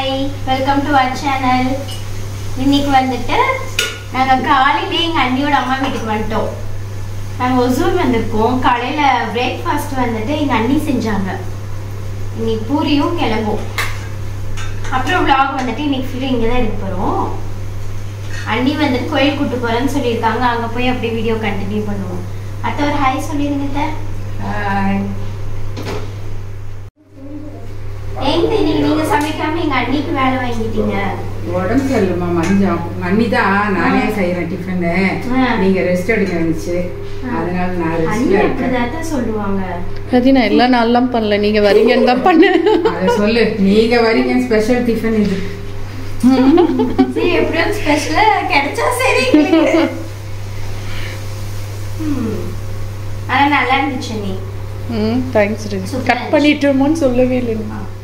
Hi welcome to our channel இன்னைக்கு வந்துட்டு நாங்கள் காலையிலே எங்கள் அண்ணியோட அம்மா வீட்டுக்கு வந்துட்டோம் நாங்கள் ஒசூர் வந்திருக்கோம் காலையில் பிரேக்ஃபாஸ்ட் வந்துட்டு எங்கள் அண்ணி செஞ்சாங்க இன்னைக்கு பூரியும் கிளம்பும் அப்புறம் vlog வந்துட்டு இன்னைக்கு ஃபுல்லாக இங்கே தான் எடுக்க போகிறோம் அண்ணி வந்துட்டு கோயில் கூட்டு போகிறேன்னு சொல்லியிருக்காங்க அங்கே போய் அப்படியே வீடியோ கண்டினியூ பண்ணுவோம் அத்தை ஒரு ஹாய் சொல்லிடுங்க அத்தை. ஏங்க இன்னைக்கு நீங்க சமைக்காம எங்க அண்ணிக்கு வேலை வாங்கிட்டீங்க உடம்பு சரியில்லைம்மா மஞ்சம் உங்க அண்ணி தான் நானே செய்யறேன் டிஃபனு ஆ. நீங்க ரெஸ்ட் எடுக்க இருந்துச்சு அதனால நான் அண்ணி ரெஸ்ட்ல இருக்கேன் அப்படிதான் சொல்லுவாங்க அது நான் எல்லா நாள்லாம் பண்ணல நீங்க வரீங்கன்னு தான் பண்ணேன் அதை சொல்லு நீங்க வரீங்க ஸ்பெஷல் டிஃபன் இது சரி எப்படியும் ஸ்பெஷலா கிடைச்சா சரி எங்களுக்கு. ம். ஆனா நல்லா இருந்துச்சு நீ ம் தேங்க்ஸ் Super. கட் பண்ணிட்டோமோன்னு சொல்லவே இல்லை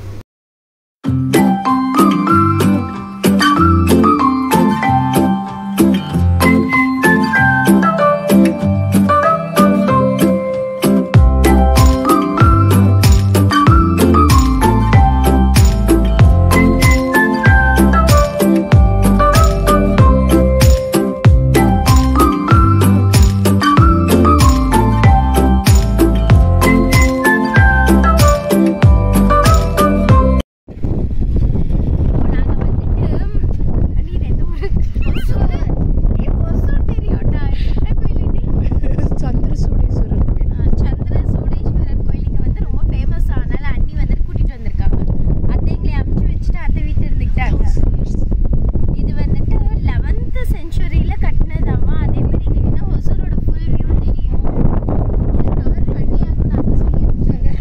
சந்திரசூடேஸ்வரர் கோயில் சந்திர சூடேஸ்வரர் கோயில் இங்க வந்து ரொம்ப ஃபேமஸ் ஆனால அண்ணி வந்து கூட்டிட்டு வந்திருக்காங்க அத்தைங்களை அமுச்சு வச்சுட்டு அத்தை வீட்டு இருந்துக்கிட்டாங்க இது வந்துட்டு லெவன்த் செஞ்சுரியில கட்டினதாமா அதே மாதிரி இங்க நின்னா ஒசூரோட ஃபுல் வியூ தெரியும் இதை கவர் பண்ணி ஆகணும்னு அத்தை சொல்லி அனுப்பிச்சாங்க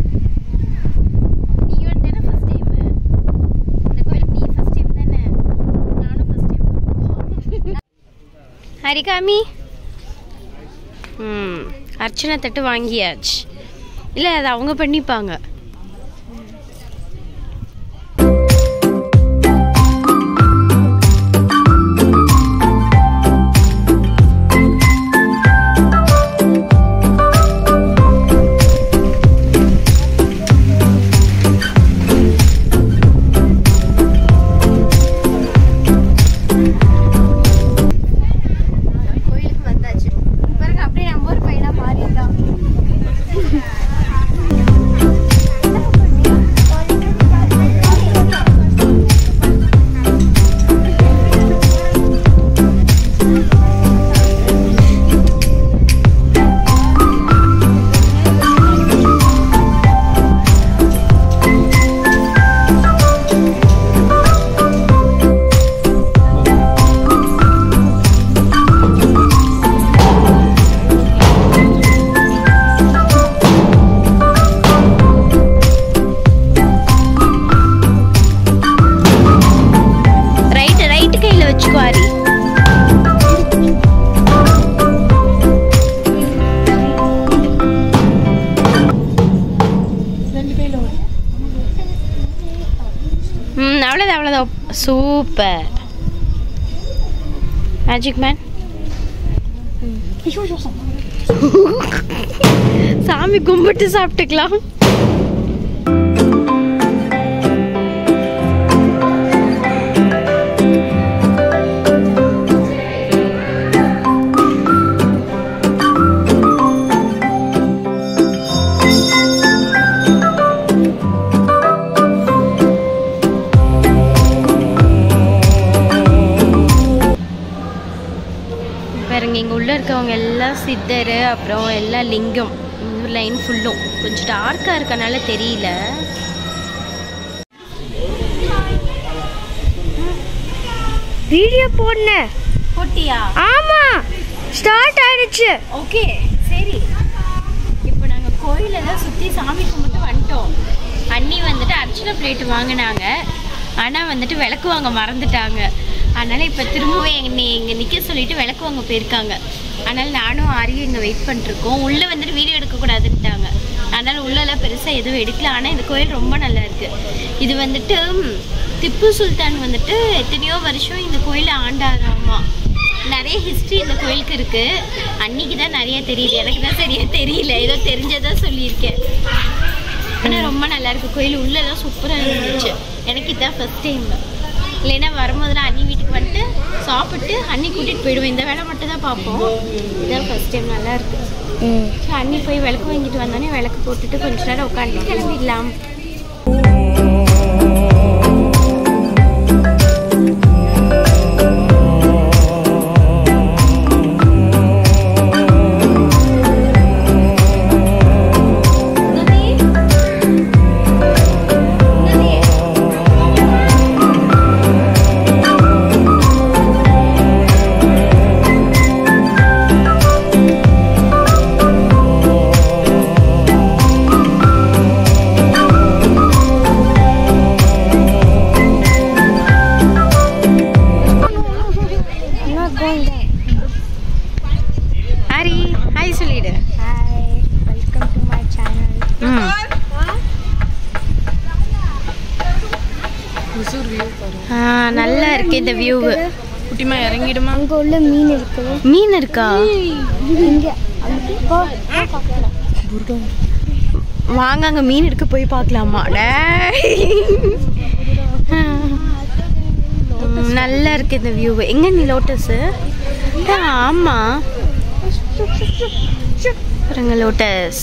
நீ வந்துட்டு ஃபர்ஸ்ட் டைம் இந்த கோயிலுக்கு நீ ஃபர்ஸ்ட் டைம் தானே நானும் ஃபர்ஸ்ட் டைம் ஹரிகாமி ம் அர்ச்சனை தட்டு வாங்கியாச்சு இல்லை அது அவங்க பண்ணிப்பாங்க கோயிலுக்கு வந்தாச்சு பாருங்க அப்படியே நம்ம ஒரு பையனா மாறிட்டான் ரைட் ரைட் கையில வச்சுக்கோ ஹரி ம் அவ்வளோதான் அவ்வளோதான் சூப்பர் மேஜிக் மேன் சாமி கும்பிட்டு சாப்பிட்டுக்கலாம் பாருங்க இங்கே உள்ளே இருக்கவங்க எல்லாம் சித்தர் அப்புறம் எல்லாம் லிங்கம் லைன் ஃபுல்லும் கொஞ்சம் டார்க்காக இருக்கனால தெரியல வீடியோ போடனேன் போட்டியா ஆமா ஸ்டார்ட் ஆயிடுச்சு ஓகே சரி இப்போ நாங்கள் கோயிலெல்லாம் சுற்றி சாமி கும்பிட்டு வந்துட்டோம் அண்ணி வந்துட்டு அர்ச்சனை பிளேட் வாங்கினாங்க ஆனால் வந்துட்டு விளக்கு வாங்க மறந்துட்டாங்க அதனால் இப்போ திரும்பவும் எங்க இங்கே நிற்க சொல்லிட்டு விளக்கு வாங்க போயிருக்காங்க அதனால் நானும் ஆரியும் இங்கே வெயிட் பண்ணிருக்கோம் உள்ளே வந்துட்டு வீடியோ எடுக்கக்கூடாதுன்ட்டாங்க அதனால் உள்ளெல்லாம் பெருசாக எதுவும் எடுக்கல ஆனால் இந்த கோயில் ரொம்ப நல்லா இருக்குது இது வந்துட்டு ம், திப்பு சுல்தான் வந்துட்டு எத்தனையோ வருஷம் இந்த கோயிலை ஆண்டாராமா நிறைய ஹிஸ்ட்ரி இந்த கோயிலுக்கு இருக்கு அன்னைக்கு தான் நிறைய தெரியுது எனக்கு தான் சரியா தெரியல ஏதோ தெரிஞ்சதா சொல்லியிருக்கேன் ஆனால் ரொம்ப நல்லா இருக்கு கோயில் உள்ளெல்லாம் சூப்பராக இருந்துச்சு எனக்கு இதான் ஃபர்ஸ்ட் டைம் இல்லைன்னா வரும்போதெல்லாம் அண்ணி வீட்டுக்கு வந்துட்டு சாப்பிட்டு அண்ணி கூட்டிகிட்டு போயிடுவேன் இந்த வேலை மட்டும் தான் பார்ப்போம் இதான் ஃபர்ஸ்ட் டைம் நல்லா இருக்கு ம் ஸோ அண்ணி போய் விளக்கு வாங்கிட்டு வந்தோடனே விளக்கு போட்டுட்டு கொஞ்ச நேரம் உட்காந்து கிளம்பிடலாம் I'm not going there. Hari hi சொல்லிடு Hi, welcome to my channel. ம் ஆ நல்லா இருக்கு இந்த வியூவு குட்டிமா இறங்கிடுமா அங்க உள்ள மீன் இருக்குது மீன் இருக்கா இங்க அங்க போ போ பார்க்கலாம். வாங்க அங்க மீன் எடுக்க போய் பார்க்கலாமா டேய். ம், நல்லா இருக்கு இந்த வியூ எங்க நீ லோட்டஸ் ஆமா பாருங்க லோட்டஸ்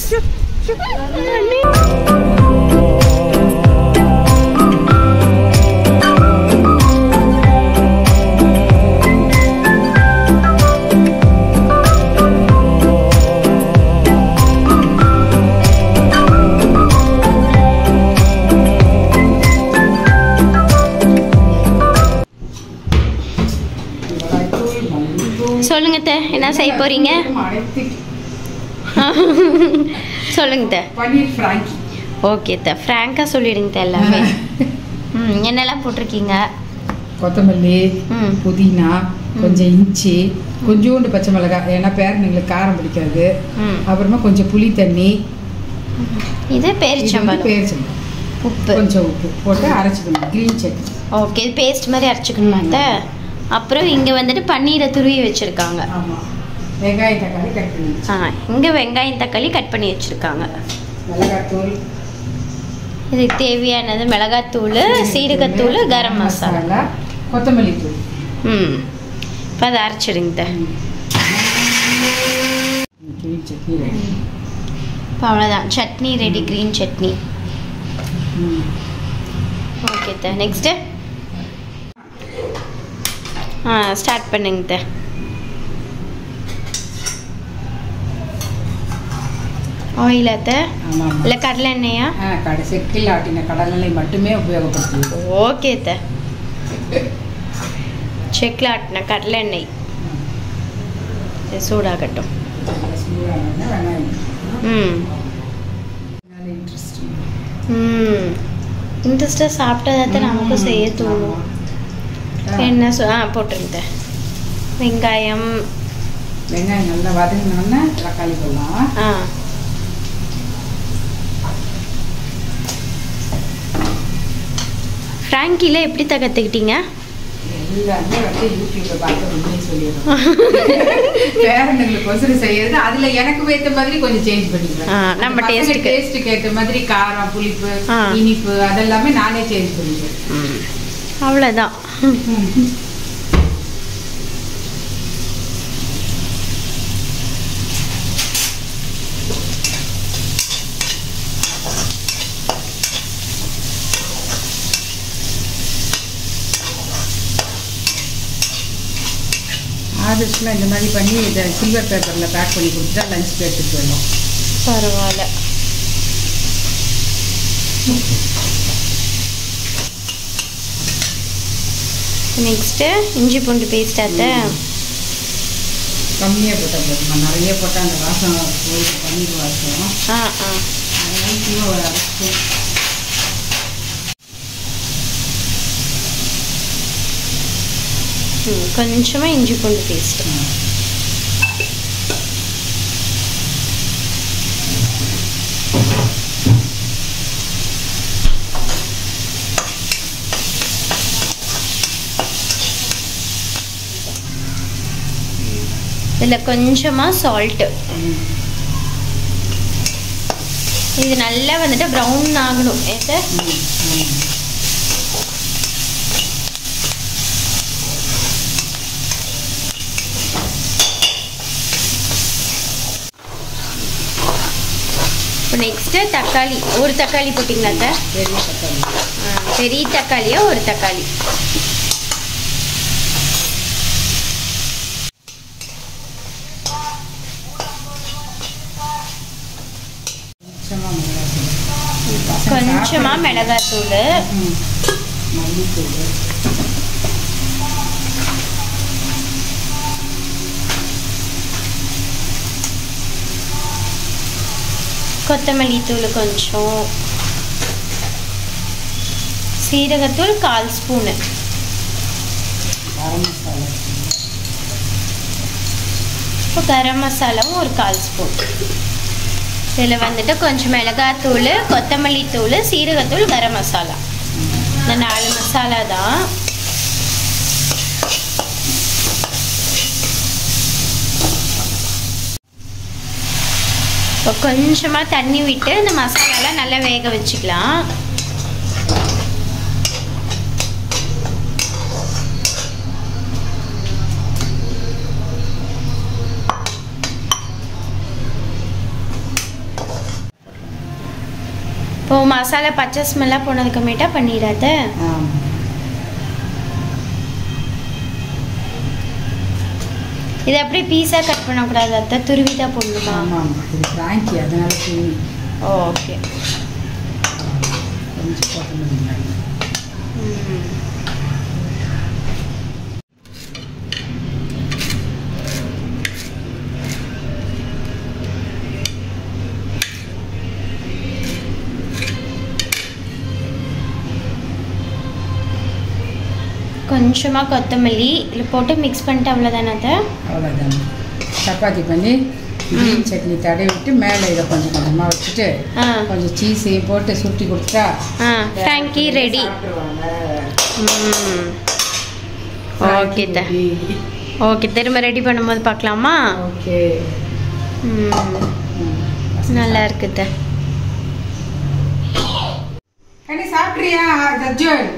சொல்லுங்க அத்தை, என்ன செய்ய போறீங்க அனைத்து சொல்லுங்க அத்தை. பன்னீர் ஃப்ராங்கி ஓகே த ஃப்ராங்காக சொல்லிடுங்க த எல்லாமே ம் என்னெல்லாம் போட்டிருக்கீங்க கொத்தமல்லி ம் புதினா கொஞ்சம் இஞ்சி கொஞ்சோண்டு பச்சை மிளகாய் ஏன்னா பேரனுங்களுக்கு காரம் பிடிக்காது ம் அப்புறமா கொஞ்சம் புளி தண்ணி இது பேரிச்சம்பழம் பேரிச்சம்பழம் உப்பு கொஞ்சம் உப்பு போட்டு அரைச்சிக்கணும் க்ரீன் சட்னி ஓகே இது பேஸ்ட் மாதிரி அரைச்சிக்கணுமா அத்தை அப்புறம் இங்கே வந்துட்டு பன்னீரை துருவி வச்சுருக்காங்க ஆமாம் வெங்காயம் தக்காளி கட் பண்ணி வச்சு ஆ இங்கே வெங்காயம் தக்காளி கட் பண்ணி வச்சுருக்காங்க மிளகாத்தூள் இதுக்கு தேவையானது மிளகாத்தூள் சீரகத்தூள் கரம் மசாலா கொத்தமல்லி தூள் ம் இப்போ அதை அரைச்சிடுங்க த க்ரீன் சட்னி ready. இப்போ அவ்வளோதான் சட்னி ரெடி க்ரீன் சட்னி ம். Okay the next ah start பண்ணுங்க த ஆயில் அத்த ஆமா ஆமா இல்லை கடலை எண்ணெயா ஆ கடை செக்கில் ஆட்டின கடலெண்ணெய் மட்டுமே உபயோகப்படுத்துவோம் ஓகே த செக்கில் ஆட்டின கடலை எண்ணெய் இது சூடாகட்டும் சூடான வெங்காயம் ம் நல்ல இன்ட்ரெஸ்டிங் ம் இன்ட்ரெஸ்ட்டாக சாப்பிட்டதை நமக்கும் செய்ய தோணும் என்ன சொ ஆ போட்டுருங்க வெங்காயம் வெங்காயம் நல்லா வதங்கினோடனே தக்காளி போடலாம் ஆ ஃப்ராங்கியில் எப்படி த கற்றுக்கிட்டீங்க எல்லாமே வந்து யூடியூப்ல பார்த்து உண்மையை சொல்லிடுறோம் பேரனுங்களுக்கு ஒசரம் செய்யறது அதுல எனக்கு ஏத்த மாதிரி கொஞ்சம் சேஞ்ச் பண்ணிக்குவேன் ஆ, நம்ம taste க்கு. டேஸ்ட்டுக்கு ஏத்த மாதிரி காரம் புளிப்பு ஆ. இனிப்பு அதெல்லாமே நானே சேஞ்ச் பண்ணிக்குவேன் அவ்வளோதான் ஆதர்ஸ்லாம் இந்த மாதிரி பண்ணி இதை சில்வர் பேப்பர்ல பேக் பண்ணி கொடுத்துட்டா லஞ்ச் எடுத்துட்டு போயிடலாம் பரவாயில்ல நெக்ஸ்ட்டு இஞ்சி பூண்டு பேஸ்ட் அத்தை கம்மியா போட்டா போதுமா நிறைய போட்டா அந்த வாசம் போயிட்டு பன்னீர் வாசம் ஆ ஆ அதனால சும்மா ஒரு அரை ஸ்பூன் ம் கொஞ்சமாக இஞ்சி பூண்டு பேஸ்ட் இதில் கொஞ்சமாக சால்ட்டு இது நல்லா வந்துட்டு ப்ரௌன் ஆகணும் ஏத்த இப்போ நெக்ஸ்ட்டு தக்காளி ஒரு தக்காளி போட்டிங்களா அத்தை? பெரிய தக்காளி ஆ, பெரிய தக்காளியா ஒரு தக்காளி கொஞ்சமா மிளகாத்தூள் கொஞ்சமா மிளகாத்தூள் ம். மல்லித்தூள் கொத்தமல்லி தூள் கொஞ்சம் சீரகத்தூள் கால் ஸ்பூனு கரம் மசாலா இப்போ கரம் மசாலாவும் ஒரு கால் ஸ்பூன் இதில் வந்துட்டு கொஞ்சம் மிளகாத்தூள் கொத்தமல்லி தூள் சீரகத்தூள் கரம் மசாலா இந்த நாலு மசாலா தான் இப்போ கொஞ்சமாக தண்ணி விட்டு இந்த மசாலாலாம் நல்லா வேக வச்சுக்கலாம் இப்போ மசாலா பச்சை ஸ்மெல்லாக போனதுக்கமேட்டா பண்ணிடாத ஆமாம் இது அப்படியே பீஸாக கட் பண்ணக்கூடாது அத்தை துருவி தான் போடணுமா ஆமாம் இது பிராங்கி அதனால தூவி ஓகே கொஞ்சம் கொத்தமல்லி மாதிரி கொஞ்சமாக கொத்தமல்லி இதில் போட்டு மிக்ஸ் பண்ணிட்டு அவ்வளோதானே அத்தை அவ்வளோதான் சப்பாத்தி பண்ணி கிரீன் சட்னி தடவி விட்டு மேலே இதை கொஞ்சம் கொஞ்சமாக வச்சுட்டு ஆ கொஞ்சம் சீஸையும் போட்டு சுட்டி கொடுத்தா ஆ ஃப்ராங்கி ரெடி சாப்பிடுவாங்க. ம் okay the Frankie ready. Okay திரும்ப ரெடி பண்ணும்போது பார்க்கலாமா ஓகே ம் ம். நல்லா இருக்குது கண்ணி சாப்பிட்றியா தஜ்ஜல்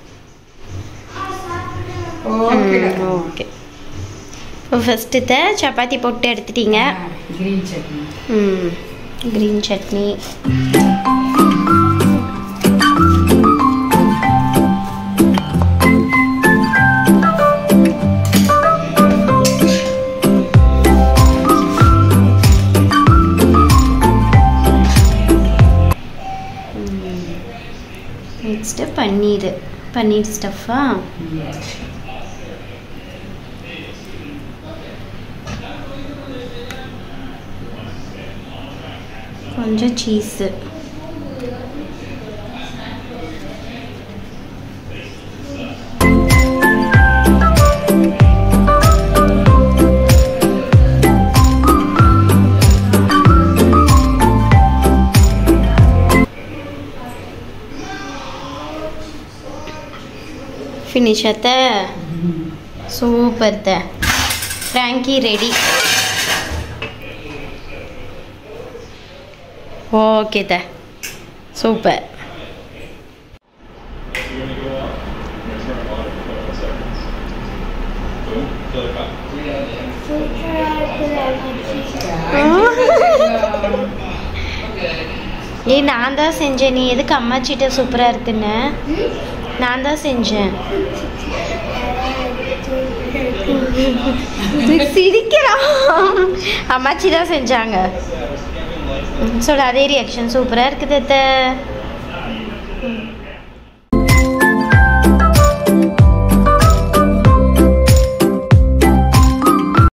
ஓகே ஓகே இப்போ ஃபஸ்ட்டு த சப்பாத்தி போட்டு எடுத்துட்டீங்க கிரீன் சட்னி ம் க்ரீன் சட்னி நெக்ஸ்ட்டு பன்னீர் பன்னீர் ஸ்டஃப்பா கொஞ்சம் சீஸு ஃபினிஷ் அத்த super the Frankie ready okay the super ஏய் நான் தான் செஞ்சேன் நீ எதுக்கு அம்மாச்சிட்ட சூப்பராக இருக்குன்னு நான் தான் செஞ்சேன் சிரிக்கிறான் அம்மாச்சி தான் செஞ்சாங்க ம், சொல்லு அதே ரியாக்ஷன் சூப்பராக இருக்குது அத்தை ம்.